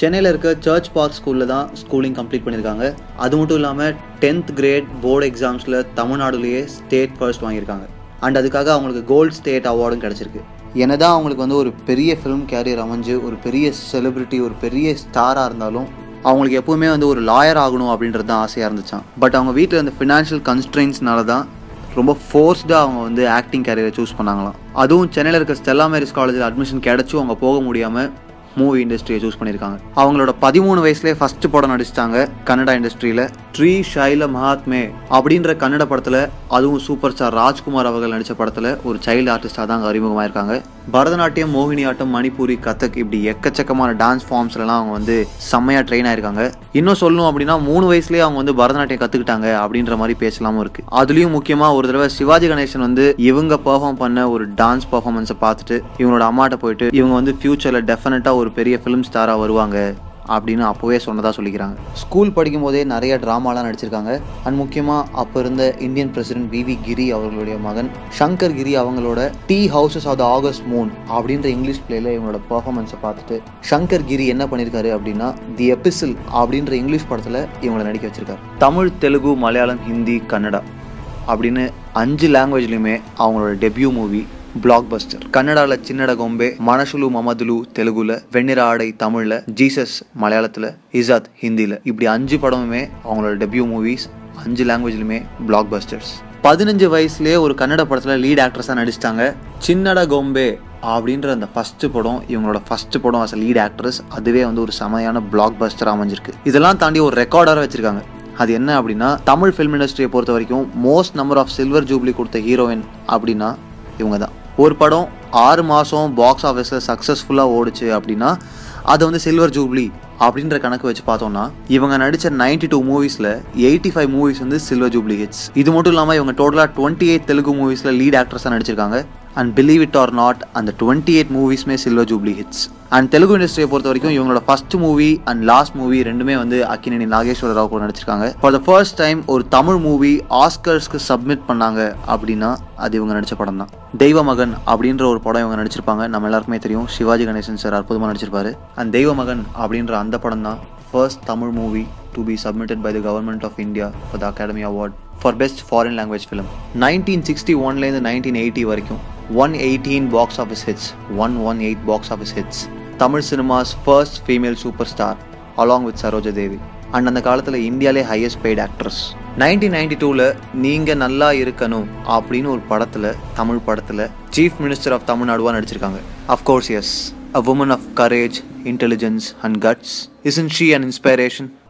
சென்னையில் இருக்க search park ஸ்கூலில் தான் ஸ்கூலிங் கம்ப்ளீட் பண்ணியிருக்காங்க அது மட்டும் இல்லாமல் டென்த் கிரேட் போர்டு எக்ஸாம்ஸில் தமிழ்நாடுலேயே ஸ்டேட் ஃபர்ஸ்ட் வாங்கியிருக்காங்க அண்ட் அதுக்காக அவங்களுக்கு கோல்டு ஸ்டேட் அவார்டும் கிடச்சிருக்கு என்னதான் அவங்களுக்கு வந்து ஒரு பெரிய ஃபிலிம் கேரியர் அமைஞ்சு ஒரு பெரிய செலிபிரிட்டி ஒரு பெரிய ஸ்டாராக இருந்தாலும் அவங்களுக்கு எப்பவுமே வந்து ஒரு லாயர் ஆகணும் அப்படின்றது தான் ஆசையாக இருந்துச்சான் பட் அவங்க வீட்டில் இந்த ஃபினான்ஷியல் கன்ஸ்ட்ரெயின்ஸ்னால தான் ரொம்ப ஃபோர்ஸ்டாக அவங்க வந்து ஆக்டிங் கேரியரை சூஸ் பண்ணாங்களாம் அதுவும் சென்னையில் இருக்க ஸ்டெல்லா மேரிஸ் காலேஜில் அட்மிஷன் கிடச்சும் அவங்க போக முடியாமல் மூவி இண்டஸ்ட்ரியை சூஸ் பண்ணியிருக்காங்க அவங்களோட பதிமூணு வயசுலேயே ஃபர்ஸ்ட் படம் நடிச்சிட்டாங்க கன்னடா இண்டஸ்ட்ரியில் ட்ரீ ஷைல மகாத்மே அப்படின்ற கன்னட படத்தில் அதுவும் சூப்பர் ஸ்டார் ராஜ்குமார் அவர்கள் நடித்த படத்தில் ஒரு சைல்டு ஆர்டிஸ்டாக தான் அறிமுகமாயிருக்காங்க பரதநாட்டியம் மோகினியாட்டம் மணிப்பூரி கதக் இப்படி எக்கச்சக்கமான டான்ஸ் ஃபார்ம்ஸ்லாம் அவங்க வந்து செம்மையாக ட்ரெயின் ஆயிருக்காங்க இன்னும் சொல்லணும் அப்படின்னா மூணு வயசுலேயே அவங்க வந்து பரதநாட்டியம் கற்றுக்கிட்டாங்க அப்படின்ற மாதிரி பேசலாமும் இருக்கு அதுலேயும் முக்கியமாக ஒரு தடவை சிவாஜி கணேசன் வந்து இவங்க பெர்ஃபார்ம் பண்ண ஒரு டான்ஸ் பர்ஃபார்மன்ஸை பார்த்துட்டு இவங்களோட அம்மாட்ட போயிட்டு இவங்க வந்து ஃபியூச்சரில் டெஃபினட்டாக ஒரு பெரிய ஃபிலிம் ஸ்டாராக வருவாங்க அப்படின்னு அப்போவே சொன்னதாக சொல்லிக்கிறாங்க ஸ்கூல் படிக்கும் போதே நிறைய ட்ராமாலாம் நடிச்சிருக்காங்க அண்ட் முக்கியமாக அப்போ இருந்த Indian president V V Giri அவர்களுடைய மகன் சங்கர் கிரி அவங்களோட tea houses of the August moon அப்படின்ற இங்கிலீஷ் பிளேல இவங்களோட பர்ஃபார்மன்ஸை பார்த்துட்டு சங்கர் கிரி என்ன பண்ணியிருக்காரு அப்படின்னா தி எபிசில் அப்படின்ற இங்கிலீஷ் படத்தில் இவங்களை நடிக்க வச்சிருக்காரு தமிழ் தெலுங்கு மலையாளம் ஹிந்தி கன்னடா அப்படின்னு அஞ்சு லாங்குவேஜ்லையுமே அவங்களோட டெபியூ மூவி பிளாக் பஸ்டர் கன்னடாவில் சின்னட கொம்பே மனசுலு மமதுலு தெலுங்குல வெண்ணிற ஆடை தமிழில் ஜீசஸ் மலையாளத்தில் இசாத் ஹிந்தியில் இப்படி அஞ்சு படமுமே அவங்களோட டெபியூ மூவிஸ் அஞ்சு லாங்குவேஜ்லையுமே பிளாக் பஸ்டர்ஸ் பதினஞ்சு வயசுலேயே ஒரு கன்னட படத்தில் லீட் ஆக்ட்ரஸாக நடிச்சிட்டாங்க சின்னட கொம்பே அப்படின்ற அந்த ஃபர்ஸ்ட் படம் இவங்களோட ஃபர்ஸ்ட் படம் அஸ் லீட் ஆக்ட்ரஸ் அதுவே வந்து ஒரு செமையான பிளாக் பஸ்டர் அமைஞ்சிருக்கு இதெல்லாம் தாண்டி ஒரு ரெக்கார்டராக வச்சிருக்காங்க அது என்ன அப்படின்னா தமிழ் ஃபிலிம் இண்டஸ்ட்ரியை பொறுத்த வரைக்கும் most number of silver jubilee கொடுத்த ஹீரோயின் அப்படின்னா இவங்க தான் ஒரு படம் ஆறு மாதம் பாக்ஸ் ஆஃபீஸில் சக்ஸஸ்ஃபுல்லாக ஓடுச்சு அப்படின்னா அதை வந்து சில்வர் ஜூப்ளி அப்படின்ற கணக்கு வச்சு பார்த்தோம்னா இவங்க நடித்த நைன்டி டூ மூவிஸில் எயிட்டி ஃபைவ் மூவிஸ் வந்து சில்வர் ஜூப்ளி ஹிட்ஸ் இது மட்டும் இல்லாமல் இவங்க டோட்டலாக டுவெண்ட்டி எயிட் தெலுங்கு மூவிஸில் லீட் ஆக்ட்ரஸாக நடிச்சிருக்காங்க and believe it or not அந்த டுவெண்ட்டி எயிட் மூவிஸ்மே silver jubilee hits and Telugu இண்டஸ்ட்ரியை பொறுத்த வரைக்கும் இவங்களோட first movie and last movie ரெண்டுமே வந்து அக்கினி நாகேஸ்வர ராவ் கூட நடிச்சிருக்காங்க ஃபார் த ஃபர்ஸ்ட் டைம் ஒரு தமிழ் மூவி ஆஸ்கர்ஸ்க்கு சப்மிட் பண்ணாங்க அப்படின்னா அது இவங்க நடிச்ச படம் தான் தெய்வ மகன் அப்படின்ற ஒரு படம் இவங்க நடிச்சிருப்பாங்க நம்ம எல்லாருக்குமே தெரியும் சிவாஜி கணேசன் சார் அற்புதமாக நடிச்சிருப்பாரு அண்ட் தெய்வ மகன் அப்படின்ற அந்த படம் தான் first Tamil movie to be submitted by the government of India for the academy award for best foreign language film nineteen sixty ஒன்லேருந்து நைன்டீன் எயிட்டி வரைக்கும் one eighteen box office hits one one eight box office hits Tamil cinema's first female superstar along with Saroja Devi and அந்த காலத்தில் இந்தியாலே highest paid actress nineteen ninety டூவில் நீங்கள் நல்லா இருக்கணும் அப்படின்னு ஒரு படத்தில் தமிழ் படத்தில் சீஃப் மினிஸ்டர் ஆஃப் தமிழ்நாடுவாக நடிச்சிருக்காங்க of course as a woman of courage intelligence and guts is in she and inspiration